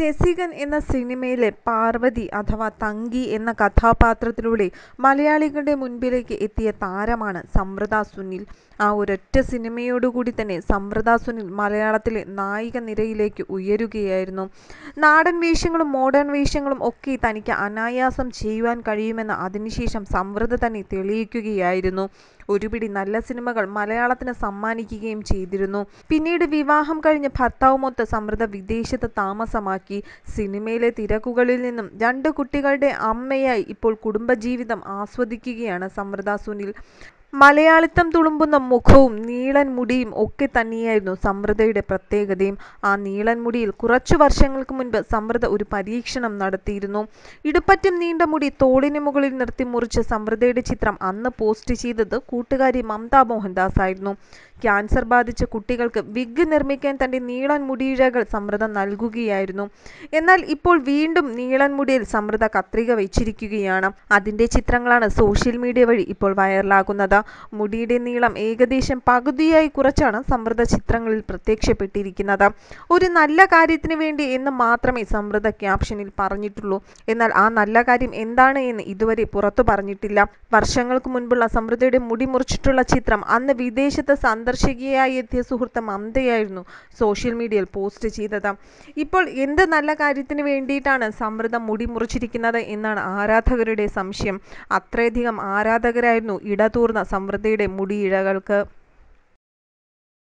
രസികൻ എന്ന സിനിമയിലെ പാർവതി അഥവാ തങ്കി എന്ന കഥാപാത്രത്തിലൂടെ മലയാളികളുടെ മുൻപിലേക്ക് എത്തിയ താരമാണ് സംവൃത സുനിൽ ആ ഒരൊറ്റ സിനിമയോടുകൂടി തന്നെ സംവൃത സുനിൽ മലയാളത്തിലെ നായിക നിരയിലേക്ക് ഉയരുകയായിരുന്നു നാടൻ വേഷങ്ങളും മോഡേൺ വേഷങ്ങളും ഒക്കെ തനിക്ക് അനായാസം ചെയ്യുവാൻ കഴിയുമെന്ന് അതിനുശേഷം സംവൃത തന്നെ തെളിയിക്കുകയായിരുന്നു ഒരുപിടി നല്ല സിനിമകൾ മലയാളത്തിന് സമ്മാനിക്കുകയും ചെയ്തിരുന്നു പിന്നീട് വിവാഹം കഴിഞ്ഞ് ഭർത്താവുമൊത്ത് സമൃദ്ധ വിദേശത്ത് താമസമാക്കി സിനിമയിലെ തിരക്കുകളിൽ നിന്നും രണ്ട് കുട്ടികളുടെ അമ്മയായി ഇപ്പോൾ കുടുംബജീവിതം ആസ്വദിക്കുകയാണ് സമൃദ്ധ സുനിൽ മലയാളിത്തം തുളുമ്പുന്ന മുഖവും നീളൻ മുടിയും ഒക്കെ തന്നെയായിരുന്നു സമൃദ്ധയുടെ പ്രത്യേകതയും ആ നീളൻ മുടിയിൽ കുറച്ചു വർഷങ്ങൾക്ക് മുൻപ് സമൃദ്ധ ഒരു പരീക്ഷണം നടത്തിയിരുന്നു ഇടുപ്പറ്റം നീണ്ട മുടി തോളിന് മുകളിൽ നിർത്തി മുറിച്ച സമൃദ്ധയുടെ ചിത്രം അന്ന് പോസ്റ്റ് ചെയ്തത് കൂട്ടുകാരി മമത മോഹൻദാസ് ആയിരുന്നു ക്യാൻസർ ബാധിച്ച കുട്ടികൾക്ക് വിഗ് നിർമ്മിക്കാൻ തന്റെ നീളൻ മുടിയിഴകൾ സമൃദ്ധ നൽകുകയായിരുന്നു എന്നാൽ ഇപ്പോൾ വീണ്ടും നീളൻ മുടിയിൽ സമൃദ്ധ കത്രിക വെച്ചിരിക്കുകയാണ് അതിന്റെ ചിത്രങ്ങളാണ് സോഷ്യൽ മീഡിയ വഴി ഇപ്പോൾ വൈറലാകുന്നത് മുടിയുടെ നീളം ഏകദേശം പകുതിയായി കുറച്ചാണ് സമൃദ്ധ ചിത്രങ്ങളിൽ പ്രത്യക്ഷപ്പെട്ടിരിക്കുന്നത് ഒരു നല്ല കാര്യത്തിന് വേണ്ടി എന്ന് മാത്രമേ സമൃദ്ധ ക്യാപ്ഷനിൽ പറഞ്ഞിട്ടുള്ളൂ എന്നാൽ ആ നല്ല കാര്യം എന്താണ് എന്ന് ഇതുവരെ പുറത്തു പറഞ്ഞിട്ടില്ല വർഷങ്ങൾക്ക് മുൻപുള്ള സമൃദ്ധയുടെ മുടി മുറിച്ചിട്ടുള്ള ചിത്രം അന്ന് വിദേശത്ത് സന്ദർശികയായി എത്തിയ സുഹൃത്ത് മമതയായിരുന്നു സോഷ്യൽ മീഡിയയിൽ പോസ്റ്റ് ചെയ്തത് ഇപ്പോൾ എന്ത് നല്ല കാര്യത്തിന് വേണ്ടിയിട്ടാണ് സമൃദ്ധ മുടി മുറിച്ചിരിക്കുന്നത് എന്നാണ് ആരാധകരുടെ സംശയം അത്രയധികം ആരാധകരായിരുന്നു ഇടതൂർന്ന സമൃദ്ധയുടെ മുടിയിഴകൾക്ക്